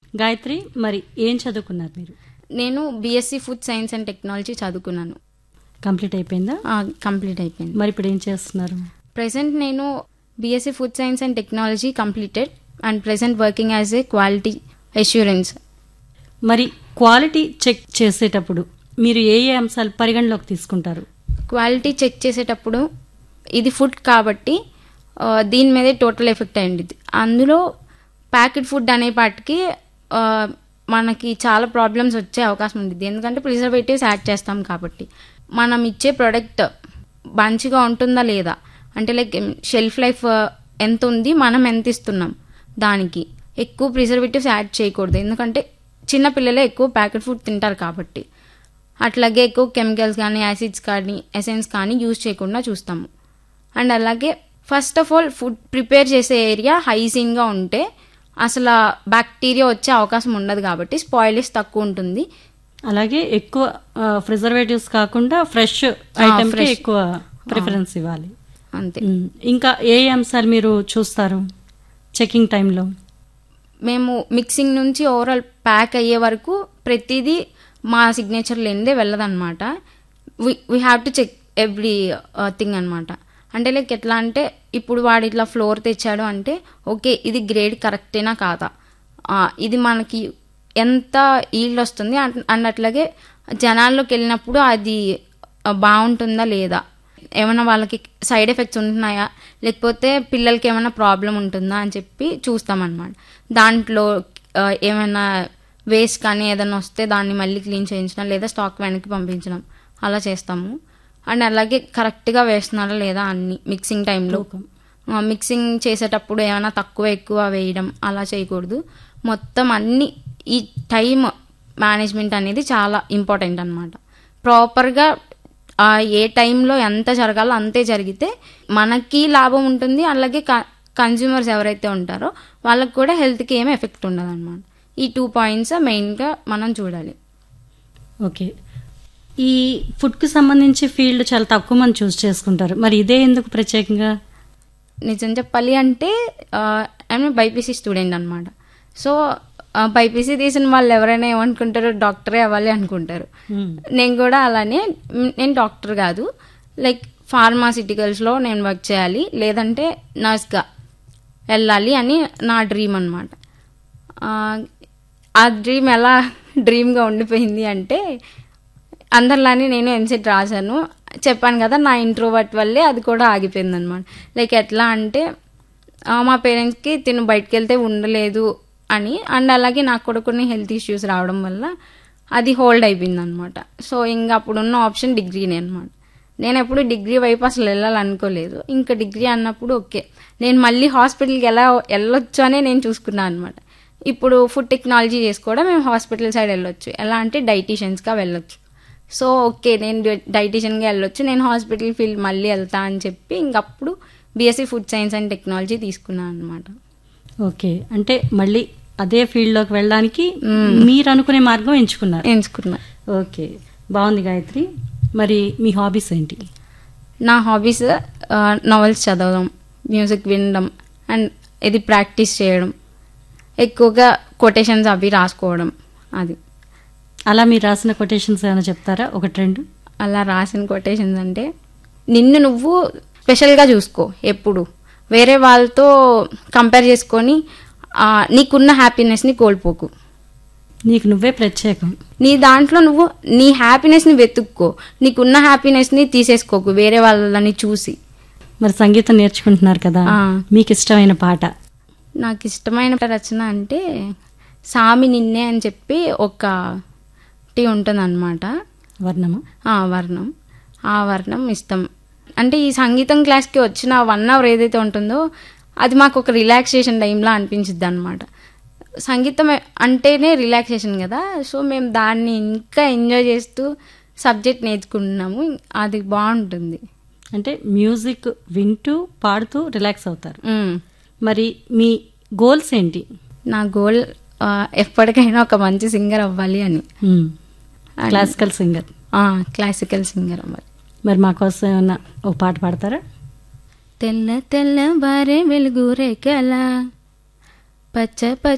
గాయత్రి మరి ఏం చదువుకున్నారు మీరు నేను BSc food science and technology చదువుకున్నాను కంప్లీట్ అయిపోయిందా కంప్లీట్ అయిపోయింది మరి ఇప్పుడు ఏం చేస్తున్నారు ప్రెసెంట్ నేను BSc food science and technology completed and present working as a quality assurance మరి క్వాలిటీ చెక్ చేసేటప్పుడు మీరు ఏ ఏ అంశాలు పరిగణలోకి తీసుకుంటారు క్వాలిటీ చెక్ చేసేటప్పుడు ఇది ఫుడ్ కాబట్టి ఆ, దీని మీదే టోటల్ ఎఫెక్ట్ అయ్యింది అందులో ప్యాకెట్ ఫుడ్ అనే పాటికి ఆ, మనకి చాలా ప్రాబ్లమ్స్ వచ్చే అవకాశం ఉంది ఎందుకంటే ప్రిజర్వేటివ్స్ యాడ్ చేస్తాం కాబట్టి మనం ఇచ్చే ప్రోడక్ట్ మంచిగా ఉంటుందా లేదా అంటే లైక్ షెల్ఫ్ లైఫ్ ఎంత ఉంది మనం ఎంత ఇస్తున్నాం దానికి ఎక్కువ ప్రిజర్వేటివ్స్ యాడ్ చేయకూడదు ఎందుకంటే చిన్న పిల్లలే ఎక్కువ ప్యాకెట్ ఫుడ్ తింటారు కాబట్టి అట్లాగే ఎక్కువ కెమికల్స్ కానీ యాసిడ్స్ కానీ ఎసెన్స్ కానీ యూజ్ చేయకుండా చూస్తాము అండ్ అలాగే first of all food prepare చేసే ఏరియా హైజీన్గా ఉంటే అసలు బ్యాక్టీరియా వచ్చే అవకాశం ఉండదు కాబట్టి స్పాయిలిస్ తక్కువ ఉంటుంది అలాగే ఎక్కువ ప్రిజర్వేటివ్స్ కాకుండా ఫ్రెష్ ఐటమ్ కి fresh. ఎక్కువ ప్రిఫరెన్స్ ఇవ్వాలి అంతే ఉమ్, ఇంకా ఏ ఏ అంశాలు మీరు చూస్తారు చెకింగ్ టైంలో మేము మిక్సింగ్ నుంచి ఓవరాల్ ప్యాక్ అయ్యే వరకు ప్రతిదీ మా సిగ్నేచర్ లేనిదే వెళ్ళదన్నమాట we have to check everything అనమాట అంటే లైక్ ఎట్లా అంటే ఇప్పుడు వాడు ఇట్లా ఫ్లోర్ తెచ్చాడు అంటే ఓకే ఇది గ్రేడ్ కరెక్టేనా కాదా ఆ, ఇది మనకి ఎంత ఈల్డ్ వస్తుంది అండ్- అండ్ అట్లాగే జనాల్లోకి వెళ్ళినప్పుడు అది ఆ, బాగుంటుందా లేదా ఏమైనా వాళ్ళకి సైడ్ ఎఫెక్ట్స్ ఉంటున్నాయా లేకపోతే పిల్లలకి ఏమైనా ప్రాబ్లం ఉంటుందా అని చెప్పి చూస్తామన్నమాట దాంట్లో ఆ, ఏమైనా వేస్ట్ కానీ ఏదైనా వస్తే దాన్ని మళ్ళీ క్లీన్ చేయించడం లేదా స్టాక్ వెనక్కి పంపించడం అలా చేస్తాము అండ్ అలాగే కరెక్ట్గా వేస్తున్నారా లేదా అన్ని మిక్సింగ్ టైంలో మిక్సింగ్ చేసేటప్పుడు ఏమైనా తక్కువ ఎక్కువ వేయడం అలా చేయకూడదు మొత్తం అన్ని ఈ టైం మేనేజ్మెంట్ అనేది చాలా ఇంపార్టెంట్ అనమాట ప్రాపర్గా ఏ టైంలో ఎంత జరగాలో అంతే జరిగితే మనకి లాభం ఉంటుంది అలాగే కన్జ్యూమర్స్ ఎవరైతే ఉంటారో వాళ్ళకి కూడా హెల్త్కి ఏమి ఎఫెక్ట్ ఉండదు అనమాట ఈ టూ పాయింట్స్ మెయిన్గా మనం చూడాలి ఓకే ఈ ఫుడ్కి సంబంధించి ఫీల్డ్ చాలా తక్కువ మంది చూస్ చేసుకుంటారు మరి ఇదే ఎందుకు ప్రత్యేకంగా నిజం చెప్పాలి అంటే ఐఎమ్ బైపీసీ స్టూడెంట్ అనమాట సో బైపీసీ తీసిన వాళ్ళు ఎవరైనా ఏమనుకుంటారు డాక్టరే అవ్వాలి అనుకుంటారు ఉమ్, నేను కూడా అలానే మ్, నేను డాక్టర్ కాదు లైక్ ఫార్మాసిటికల్స్లో నేను వర్క్ చేయాలి లేదంటే నర్స్గా వెళ్ళాలి అని నా డ్రీమ్ అనమాట ఆ డ్రీమ్ ఎలా డ్రీమ్గా ఉండిపోయింది అంటే అందరిలానే నేను ఎంసెట్ రాశాను చెప్పాను కదా నా ఇంట్రోవర్ట్ వల్లే అది కూడా ఆగిపోయింది అనమాట లైక్ ఎట్లా అంటే ఆ, మా పేరెంట్స్కి తిను బయటకు వెళ్తే ఉండలేదు అని అండ్ అలాగే నాకు కూడా కొన్ని హెల్త్ ఇష్యూస్ రావడం వల్ల అది హోల్డ్ అయిపోయింది అనమాట సో ఇంకా అప్పుడున్న ఆప్షన్ డిగ్రీనే అనమాట నేను ఎప్పుడు డిగ్రీ వైపు అసలు వెళ్ళాలనుకోలేదు ఇంకా డిగ్రీ అన్నప్పుడు ఓకే నేను మళ్ళీ హాస్పిటల్కి ఎలా వెళ్ళొచ్చు అనే నేను చూసుకున్నాను అనమాట ఇప్పుడు ఫుడ్ టెక్నాలజీ చేసి కూడా మేము హాస్పిటల్ సైడ్ వెళ్ళొచ్చు ఎలా అంటే డైటీషియన్స్గా వెళ్ళొచ్చు సో ఓకే నేను డైటీషియన్గా వెళ్ళొచ్చు నేను హాస్పిటల్ ఫీల్డ్ మళ్ళీ వెళ్తా అని చెప్పి ఇంకప్పుడు BSc food science and technology తీసుకున్నాను అనమాట ఓకే అంటే మళ్ళీ అదే ఫీల్డ్లోకి వెళ్ళడానికి మీరు అనుకునే మార్గం ఎంచుకున్నారు ఎంచుకున్నా ఓకే బాగుంది గాయత్రి మరి మీ హాబీస్ ఏంటి నా హాబీస్ నావెల్స్ చదవడం మ్యూజిక్ వినడం అండ్ ఇది ప్రాక్టీస్ చేయడం ఎక్కువగా కొటేషన్స్ అవి రాసుకోవడం అది అలా మీరు రాసిన కొటేషన్స్ ఏమైనా చెప్తారా ఒకటి రెండు అలా రాసిన కొటేషన్స్ అంటే నిన్ను నువ్వు స్పెషల్గా చూసుకో ఎప్పుడు వేరే వాళ్ళతో కంపేర్ చేసుకొని ఆ, నీకున్న హ్యాపీనెస్ని కోల్పోకు నీకు నువ్వే ప్రత్యేకం నీ దాంట్లో నువ్వు నీ హ్యాపీనెస్ని వెతుక్కో నీకున్న హ్యాపీనెస్ని తీసేసుకోకు వేరే వాళ్ళని చూసి మరి సంగీతం నేర్చుకుంటున్నారు కదా ఆ. మీకు ఇష్టమైన పాట నాకు ఇష్టమైన రచన అంటే సామి నిన్నే అని చెప్పి ఒక టీ ఉంటుంది అనమాట వర్ణమా వర్ణం ఆ వర్ణం ఇష్టం అంటే ఈ సంగీతం క్లాస్కి వచ్చిన వన్ అవర్ ఏదైతే ఉంటుందో అది మాకు ఒక రిలాక్సేషన్ టైంలా అనిపించిద్ది అనమాట సంగీతం అంటేనే రిలాక్సేషన్ కదా సో మేము దాన్ని ఇంకా ఎంజాయ్ చేస్తూ సబ్జెక్ట్ నేర్చుకుంటున్నాము అది బాగుంటుంది అంటే మ్యూజిక్ వింటూ పాడుతూ రిలాక్స్ అవుతారు మ్. మరి మీ గోల్స్ ఏంటి నా గోల్ ఆ, ఎప్పటికైనా ఒక మంచి సింగర్ అవ్వాలి అని క్లాసికల్ సింగర్ క్లాసికల్ సింగర్ అవ్వాలి మరి మా కోసం ఏమన్నా ఒక పాట పాడతారా తెల్ల తెల్ల బారే వెలుగు రేఖల పచ్చ పచ్చ